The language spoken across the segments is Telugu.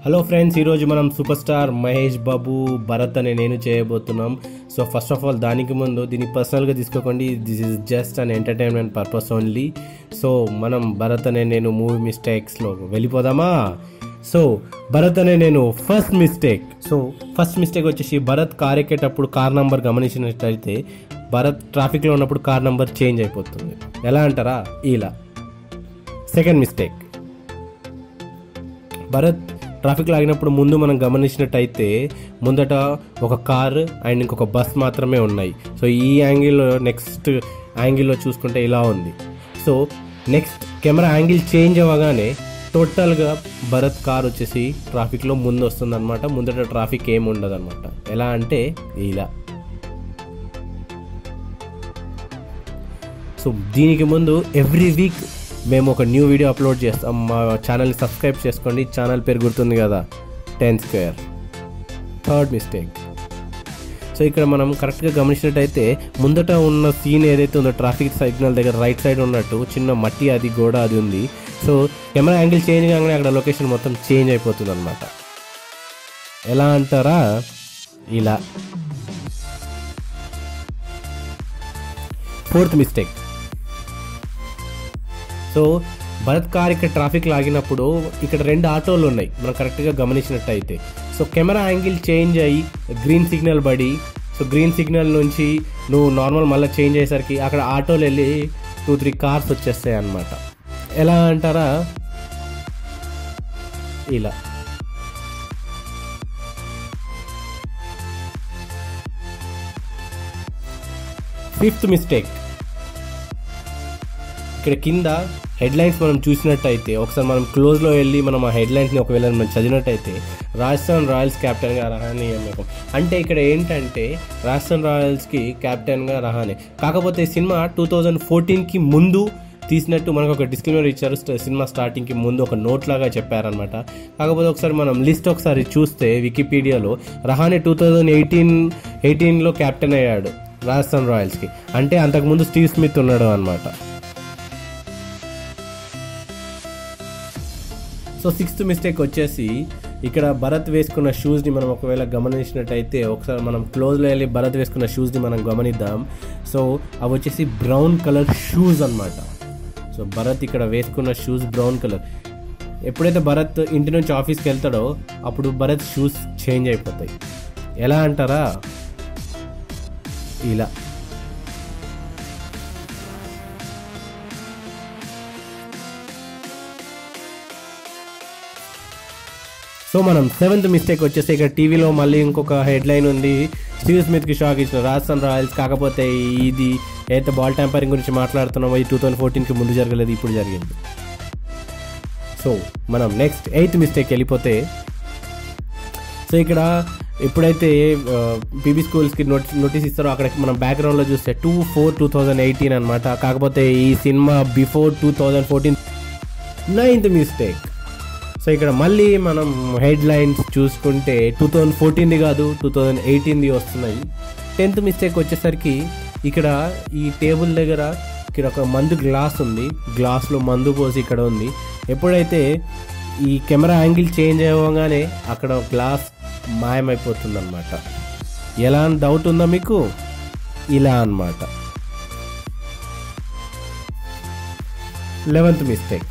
హలో ఫ్రెండ్స్ ఈరోజు మనం సూపర్ స్టార్ మహేష్ బాబు భరత్ అనే నేను చేయబోతున్నాం సో ఫస్ట్ ఆఫ్ ఆల్ దానికి ముందు దీన్ని పర్సనల్గా తీసుకోకండి this is just an entertainment purpose only so మనం భరత్ అనే నేను మూవీ మిస్టేక్స్లో వెళ్ళిపోదామా so Bharat Ane Nenu first mistake so first mistake వచ్చేసి భరత్ కార్ ఎక్కేటప్పుడు కార్ నంబర్ గమనించినట్లయితే భరత్ ట్రాఫిక్లో ఉన్నప్పుడు కార్ నంబర్ చేంజ్ అయిపోతుంది ఎలా అంటారా ఇలా సెకండ్ మిస్టేక్ భరత్ ట్రాఫిక్ లాగినప్పుడు ముందు మనం గమనించినట్టయితే ముందట ఒక కార్ అండ్ ఇంకొక బస్ మాత్రమే ఉన్నాయి సో ఈ యాంగిల్లో నెక్స్ట్ యాంగిల్లో చూసుకుంటే ఇలా ఉంది so next camera angle change అవ్వగానే టోటల్గా భరత్ కార్ వచ్చేసి ట్రాఫిక్లో ముందు వస్తుంది అనమాట ముందట ట్రాఫిక్ ఏమి ఉండదు అనమాట ఎలా అంటే ఇలా సో దీనికి ముందు ఎవ్రీ వీక్ మేము ఒక న్యూ వీడియో అప్లోడ్ చేస్తాం మా ఛానల్ని సబ్స్క్రైబ్ చేసుకోండి ఛానల్ పేరు గుర్తుంది కదా Ten Square third mistake so ఇక్కడ మనం కరెక్ట్గా గమనించినట్టయితే ముందట ఉన్న సీన్ ఏదైతే ఉందో ట్రాఫిక్ సిగ్నల్ దగ్గర రైట్ సైడ్ ఉన్నట్టు చిన్న మట్టి అది గోడ అది ఉంది సో కెమెరా యాంగిల్ చేంజ్ కాగానే అక్కడ లొకేషన్ మొత్తం చేంజ్ అయిపోతుంది అనమాట ఎలా అంటారా ఇలా fourth mistake so Bharat car ఇక్కడ ట్రాఫిక్ లాగినప్పుడు ఇక్కడ రెండు ఆటోలు ఉన్నాయి మనం కరెక్ట్గా గమనించినట్టయితే సో కెమెరా యాంగిల్ చేంజ్ అయ్యి గ్రీన్ సిగ్నల్ పడి సో గ్రీన్ సిగ్నల్ నుంచి నువ్వు నార్మల్ మళ్ళీ చేంజ్ అయ్యేసరికి అక్కడ ఆటోలు వెళ్ళి టూ త్రీ కార్స్ వచ్చేస్తాయి అన్నమాట ఎలా అంటారా ఇలా ఫిఫ్త్ మిస్టేక్ ఇక్కడ కింద హెడ్లైన్స్ మనం చూసినట్టయితే ఒకసారి మనం క్లోజ్లో వెళ్ళి మనం ఆ హెడ్లైన్స్ని ఒకవేళ మనం చదివినట్టయితే రాజస్థాన్ రాయల్స్ క్యాప్టెన్గా రహానే నియామకం అంటే ఇక్కడ ఏంటంటే రాజస్థాన్ రాయల్స్కి క్యాప్టెన్గా రహానే కాకపోతే ఈ సినిమా టూ థౌజండ్ ఫోర్టీన్కి ముందు తీసినట్టు మనకు ఒక డిస్క్లైమర్ ఇచ్చారు స్ట- సినిమా స్టార్టింగ్కి ముందు ఒక నోట్ లాగా చెప్పారనమాట కాకపోతే ఒకసారి మనం లిస్ట్ ఒకసారి చూస్తే వికీపీడియాలో రహానే టూ థౌజండ్ ఎయిటీన్ ఎయిటీన్లో క్యాప్టెన్ అయ్యాడు రాజస్థాన్ రాయల్స్కి అంటే అంతకుముందు స్టీవ్ స్మిత్ ఉన్నాడు అనమాట సో సిక్స్త్ మిస్టేక్ వచ్చేసి ఇక్కడ భరత్ వేసుకున్న షూస్ని మనం ఒకవేళ గమనించినట్టయితే ఒకసారి మనం క్లోజ్లో వెళ్ళి భరత్ వేసుకున్న షూస్ని మనం గమనిద్దాం సో అవి వచ్చేసి బ్రౌన్ కలర్ షూస్ అన్నమాట సో భరత్ ఇక్కడ వేసుకున్న షూస్ బ్రౌన్ కలర్ ఎప్పుడైతే భరత్ ఇంటి నుంచి ఆఫీస్కి వెళ్తాడో అప్పుడు భరత్ షూస్ చేంజ్ అయిపోతాయి ఎలా అంటారా ఇలా సో మనం సెవెంత్ మిస్టేక్ వచ్చేసి ఇక్కడ టీవీలో మళ్ళీ ఇంకొక హెడ్లైన్ ఉంది స్టీవ్ స్మిత్కి షాక్ ఇచ్చిన రాజస్థాన్ రాయల్స్ కాకపోతే ఇది ఏదైతే బాల్ ట్యాంపరింగ్ గురించి మాట్లాడుతున్నామో ఇది టూ థౌజండ్ ఫోర్టీన్కి ముందు జరగలేదు ఇప్పుడు జరిగింది సో మనం నెక్స్ట్ ఎయిత్ మిస్టేక్ వెళ్ళిపోతే సో ఇక్కడ ఎప్పుడైతే బీబీ స్కూల్స్కి నోటి నోటీస్ ఇస్తారో అక్కడ మనం బ్యాక్గ్రౌండ్లో చూస్తే two four two thousand eighteen అనమాట కాకపోతే ఈ cinema before two thousand fourteen ninth mistake so ఇక్కడ మళ్ళీ మనం హెడ్ లైన్స్ చూసుకుంటే టూ థౌజండ్ ఫోర్టీన్ది కాదు టూ థౌజండ్ ఎయిటీన్ది వస్తున్నాయి టెన్త్ మిస్టేక్ వచ్చేసరికి ఇక్కడ ఈ టేబుల్ దగ్గర ఇక్కడ ఒక మందు గ్లాస్ ఉంది గ్లాస్లో మందు పోసి ఇక్కడ ఉంది ఎప్పుడైతే ఈ కెమెరా యాంగిల్ చేంజ్ అవ్వగానే అక్కడ గ్లాస్ మాయమైపోతుంది అనమాట ఎలా అని డౌట్ ఉందా మీకు ఇలా అన్నమాట లెవెంత్ మిస్టేక్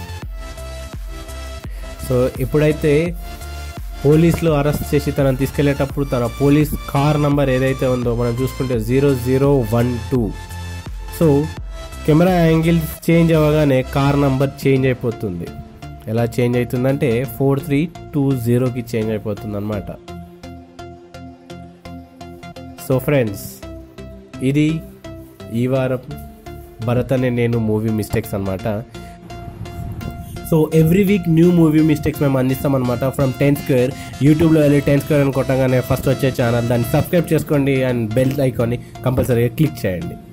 సో ఎప్పుడైతే పోలీసులు అరెస్ట్ చేసి తనని తీసుకెళ్లేటప్పుడు తన పోలీస్ కార్ నంబర్ ఏదైతే ఉందో మనం చూసుకుంటే zero zero one two so camera angle change అవ్వగానే కార్ నంబర్ చేంజ్ అయిపోతుంది ఎలా చేంజ్ అవుతుందంటే ఫోర్ త్రీ టూ జీరోకి చేంజ్ అయిపోతుంది అనమాట సో ఫ్రెండ్స్ ఇది ఈ వారం భరత్ అనే నేను మూవీ మిస్టేక్స్ అనమాట so every week new movie mistakes మేము అందిస్తాం అనమాట ఫ్రమ్ టెన్ స్క్వేర్ యూట్యూబ్లో వెళ్ళి టెన్ స్క్వేర్ అని కొట్టగానే ఫస్ట్ వచ్చే ఛానల్ దాన్ని సబ్స్క్రైబ్ చేసుకోండి అండ్ బెల్ ఐకాన్ని కంపల్సరీగా క్లిక్ చేయండి